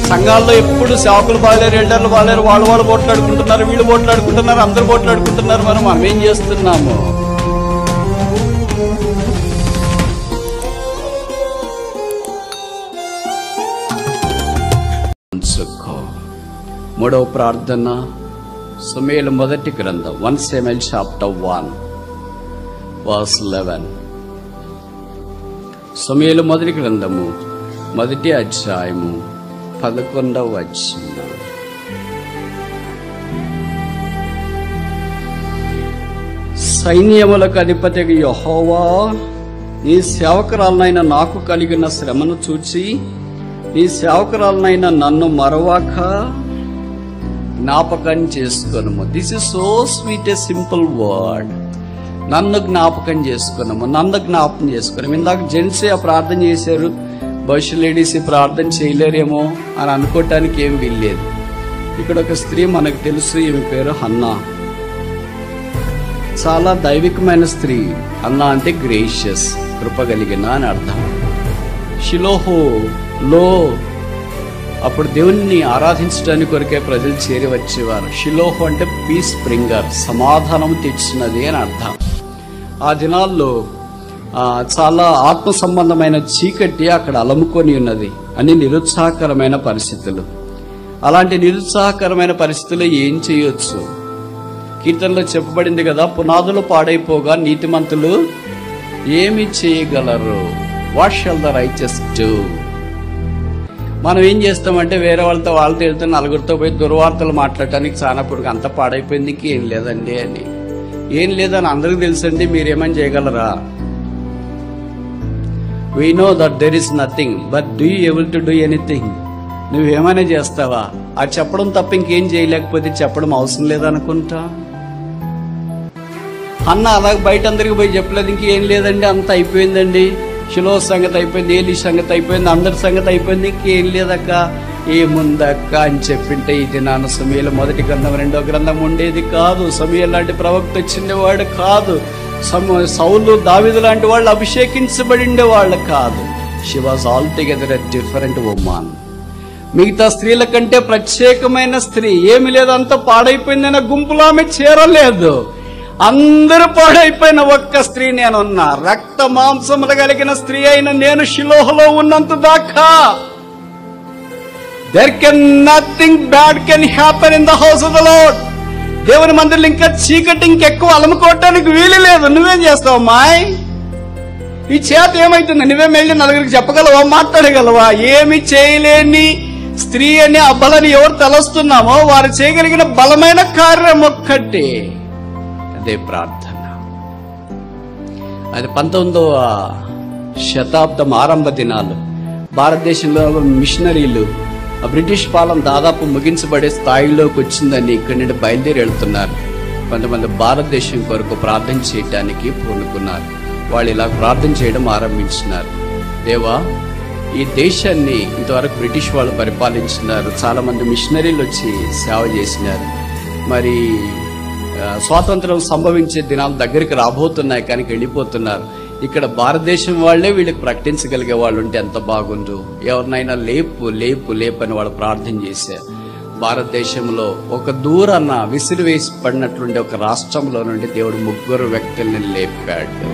సంఘాల్లో ఎప్పుడు సేవకులు బాగాలేరు ఎల్డర్లు బాగాలేరు వాళ్ళు వాళ్ళు పోట్లాడుకుంటున్నారు వీళ్ళు పోట్లాడుకుంటున్నారు అందరూ పోట్లాడుకుంటున్నారు మరి మనం ఏం చేస్తున్నాము ఉంచుకో. మూడవ ప్రార్థన సుమేలు మొదటి గ్రంథం one seven chapter one verse eleven సమయలు మొదటి గ్రంథము మొదటి అధ్యాయము పదకొండవ వచ్చిన సైన్యములకు అధిపతి యహోవా నీ సేవకురాలనైన నాకు కలిగిన శ్రమను చూచి నీ సేవకురాలనైన నన్ను మరవాక జ్ఞాపకం చేసుకొనము this is so sweet a simple word నన్ను జ్ఞాపకం చేసుకున్నాము నన్ను జ్ఞాపకం చేసుకున్నాము ఇందాక జెంట్స్ ఆ ప్రార్థన చేశారు బహుశా లేడీస్ ఈ ప్రార్థన చేయలేరేమో అని అనుకోవటానికి ఏం వీల్లేదు ఇక్కడ ఒక స్త్రీ మనకు తెలుసు ఈమె పేరు హన్నా చాలా దైవికమైన స్త్రీ అన్నా అంటే గ్రేషియస్ కృప కలిగిన అని అర్థం షిలోహో లో అప్పుడు దేవుణ్ణి ఆరాధించడానికి కొరకే ప్రజలు చేరి వచ్చేవారు షిలోహో అంటే పీస్ బ్రింగర్ సమాధానం తెచ్చినది అని అర్థం ఆ దినాల్లో ఆ, చాలా ఆత్మ సంబంధమైన చీకటి అక్కడ అలముకొని ఉన్నది అని నిరుత్సాహకరమైన పరిస్థితులు అలాంటి నిరుత్సాహకరమైన పరిస్థితుల్లో ఏం చేయొచ్చు కీర్తనలో చెప్పబడింది కదా పునాదులు పాడైపోగా నీతిమంతులు ఏమి చేయగలరు what shall the righteous do మనం ఏం చేస్తామంటే వేరే వాళ్ళతో వాళ్ళతో వెళ్తే నలుగురితో పోయి దుర్వార్తలు మాట్లాడటానికి చాలా పొడుగు అంత పాడైపోయింది ఏం లేదండి అని ఏం లేదని అందరికి తెలుసండి మీరేమని చేయగలరా we know that there is nothing but do you able to do anything నువ్వేమైనా చేస్తావా ఆ చెప్పడం తప్ప ఇంకేం చేయలేకపోతే చెప్పడం అవసరం లేదనుకుంటా అన్న అలాగ బయట అందరికి పోయి చెప్పలేదు ఇంకేం లేదండి అంత అయిపోయిందండి షిలో సంగతి అయిపోయింది ఏలి సంగతి అయిపోయింది అందరి సంగతి అయిపోయింది ఇంకేం లేదక్క ఏముందక్క అని చెప్పింటే ఇది నాన్న సమీల మొదటి గ్రంథం రెండో గ్రంథం ఉండేది కాదు సమీల లాంటి ప్రవక్త వచ్చిండేవాడు కాదు సమ- సౌలు దావిదు లాంటి వాళ్ళు అభిషేకించబడి ఉండేవాళ్ళు కాదు she was all together a different woman మిగతా స్త్రీల కంటే ప్రత్యేకమైన స్త్రీ ఏమి లేదు అంత పాడైపోయిందన్న గుంపులో ఆమె చేరలేదు అందరూ పాడైపోయిన ఒక్క స్త్రీ నేనున్నా రక్త మాంసములు కలిగిన స్త్రీ అయిన నేను శిలోహలో ఉన్నంత దాకా there can nothing bad can happen in the house of the lord దేవుని మందిరంలో ఇంకా చీకటి ఇంకెక్కువ అలముకోవటానికి వీలు లేదు నువ్వేం చేస్తావు మాయ్ ఈ చేత ఏమైతుంది నువ్వేం వెళ్ళి నలుగురికి చెప్పగలవా మాట్లాడగలవా ఏమి చేయలేని స్త్రీ అనే అబలని ఎవరు తలస్తున్నామో వారు చేయగలిగిన బలమైన కార్యం ఒక్కటే అదే ప్రార్థన అది పంతొమ్మిదవ శతాబ్దం ఆరంభ దినాలు భారతదేశంలో మిషనరీలు ఆ బ్రిటిష్ పాలన దాదాపు ముగించబడే స్థాయిలోకి వచ్చిందని ఇక్కడి నుండి బయలుదేరి వెళ్తున్నారు కొంతమంది భారతదేశం కొరకు ప్రార్థన చేయటానికి పూనుకున్నారు వాళ్ళు ఇలా ప్రార్థన చేయడం ఆరంభించినారు దేవా ఈ దేశాన్ని ఇంతవరకు బ్రిటిష్ వాళ్ళు పరిపాలించినారు చాలా మంది మిషనరీలు వచ్చి సేవ చేసినారు మరి ఆ, స్వాతంత్రం సంభవించే దినాలు దగ్గరికి రాబోతున్నాయి కానీ వెళ్ళిపోతున్నారు ఇక్కడ భారతదేశం వాళ్ళే వీళ్ళకి ప్రకటించగలిగే వాళ్ళు ఉంటే ఎంత బాగుండు ఎవరినైనా లేపు లేపు లేపు అని వాళ్ళు ప్రార్థన చేశారు భారతదేశంలో ఒక దూరాన విసిరివేసి పడినట్లుండే ఒక రాష్ట్రంలో నుండి దేవుడు ముగ్గురు వ్యక్తుల్ని లేపాడు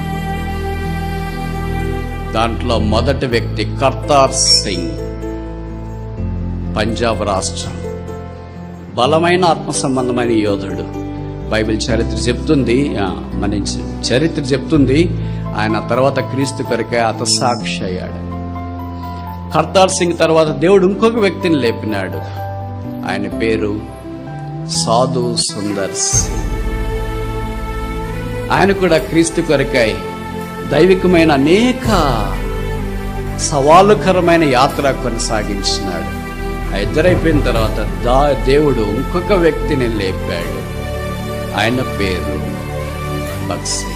దాంట్లో మొదటి వ్యక్తి కర్తార్ సింగ్ పంజాబ్ రాష్ట్రం బలమైన ఆత్మ సంబంధమైన యోధుడు బైబిల్ చరిత్ర చెప్తుంది ఆ, మన చ- చరిత్ర చెప్తుంది ఆయన తర్వాత క్రీస్తు కొరకే హతసాక్షి అయ్యాడు కర్తార్ సింగ్ తర్వాత దేవుడు ఇంకొక వ్యక్తిని లేపినాడు ఆయన పేరు సాధు సుందర్ సింగ్ ఆయన కూడా క్రీస్తు కొరకై దైవికమైన అనేక సవాలుకరమైన యాత్ర కొనసాగించినాడు ఆ ఇద్దరైపోయిన తర్వాత దా దేవుడు ఇంకొక వ్యక్తిని లేపాడు ఆయన పేరు బక్సీ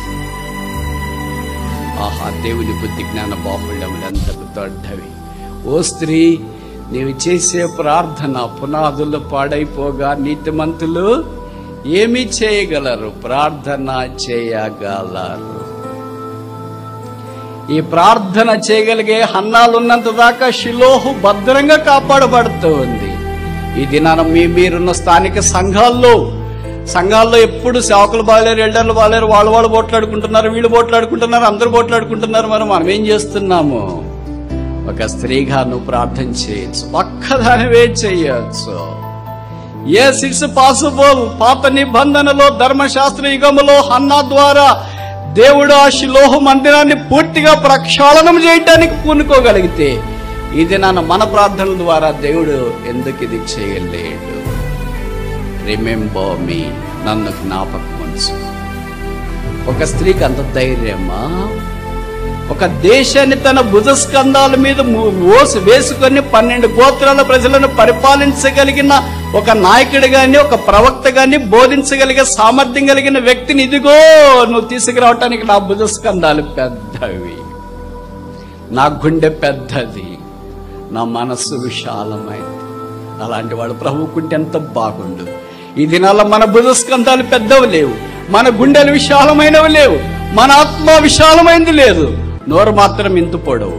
ఆహా దేవుని బుద్ధి జ్ఞాన బాహుళ్యములు ఎంతకు దొడ్డవి ఓ స్త్రీ నీవు చేసే ప్రార్థన పునాదులు పాడైపోగా నీతిమంతులు ఏమి చేయగలరు ప్రార్థన చేయగలరు ఈ ప్రార్థన చేయగలిగే హన్నాలు ఉన్నంత దాకా షిలోహు భద్రంగా కాపాడబడుతూ ఉంది ఈ దినాన మీ మీరున్న స్థానిక సంఘాల్లో సంఘాల్లో ఎప్పుడు సేవకులు బాగాలేరు ఎల్డర్లు బాగాలేరు వాళ్ళు వాళ్ళు పోట్లాడుకుంటున్నారు వీళ్ళు పోట్లాడుకుంటున్నారు అందరూ పోట్లాడుకుంటున్నారు మరి మనం ఏం చేస్తున్నాము ఒక స్త్రీగా నువ్వు ప్రార్థన చేయొచ్చు ఒక్కదానివే చేయొచ్చు ఎస్ ఇట్స్ పాసిబుల్ పాత నిబంధనలో ధర్మశాస్త్ర యుగములో హన్నా ద్వారా దేవుడు ఆ శిలోహ మందిరాన్ని పూర్తిగా ప్రక్షాళనం చేయటానికి పూనుకోగలిగితే ఇది నాన్న మన ప్రార్థనల ద్వారా దేవుడు ఎందుకు ఇది చేయలేడు రిమెంబర్ మీ నన్ను జ్ఞాపకం ఉంచు ఒక స్త్రీకి అంత ధైర్యమా ఒక దేశాన్ని తన భుజస్కంధాల మీద ము- మోసి వేసుకొని పన్నెండు గోత్రాల ప్రజలను పరిపాలించగలిగిన ఒక నాయకుడు గాని ఒక ప్రవక్త గాని బోధించగలిగే సామర్థ్యం కలిగిన వ్యక్తిని ఇదిగో నువ్వు తీసుకురావటానికి నా భుజస్కంధాలు పెద్దవి నా గుండె పెద్దది నా మనస్సు విశాలమైంది అలాంటి వాడు ప్రభుకుంటే ఎంత బాగుండు ఈ దినాల మన భుజస్కంధాలు పెద్దవి లేవు మన గుండెలు విశాలమైనవి లేవు మన ఆత్మ విశాలమైంది లేదు నోరు మాత్రం ఇంత పొడవు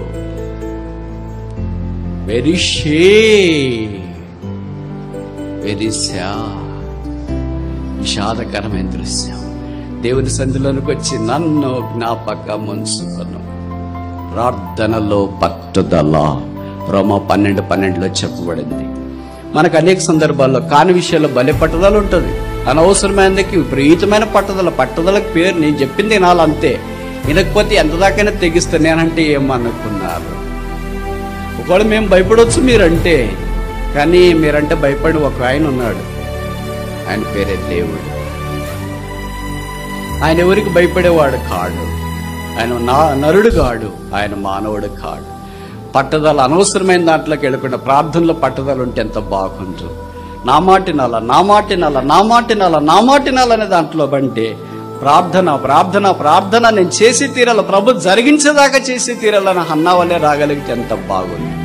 వెరీ షే వెరీ శా విషాదకరమైన దృశ్యం దేవుని సంధిలోనికి వచ్చి నన్ను జ్ఞాపకం ఉంచుకొను ప్రార్థనలో పట్టుదల రోమ పన్నెండు పన్నెండులో చెప్పబడింది మనకు అనేక సందర్భాల్లో కాని విషయాల్లో బలి పట్టుదల ఉంటుంది అనవసరమైనకి విపరీతమైన పట్టుదల పట్టుదలకు పేరు నేను చెప్పింది వినాలి అంతే వినకపోతే ఎంత దాకైనా తెగిస్తా నేనంటే ఏమనుకున్నారు ఒకవేళ మేము భయపడవచ్చు మీరంటే కానీ మీరంటే భయపడి ఒక ఆయన ఉన్నాడు ఆయన పేరే దేవుడు ఆయన ఎవరికి భయపడేవాడు కాడు ఆయన నా నరుడు కాడు ఆయన మానవుడు కాడు పట్టుదల అనవసరమైన దాంట్లోకి వెళ్ళకుండా ప్రార్థనలో పట్టుదల ఉంటే ఎంత బాగుంటు నా మాటినాల నా మాటినాల నా మాటినాల నా మాటినాల అనే దాంట్లో బంటే ప్రార్థన ప్రార్థన ప్రార్థన నేను చేసి తీరాల ప్రభు జరిగించేదాకా చేసి తీరాలని అన్న వల్లే రాగలిగితే ఎంత బాగుంది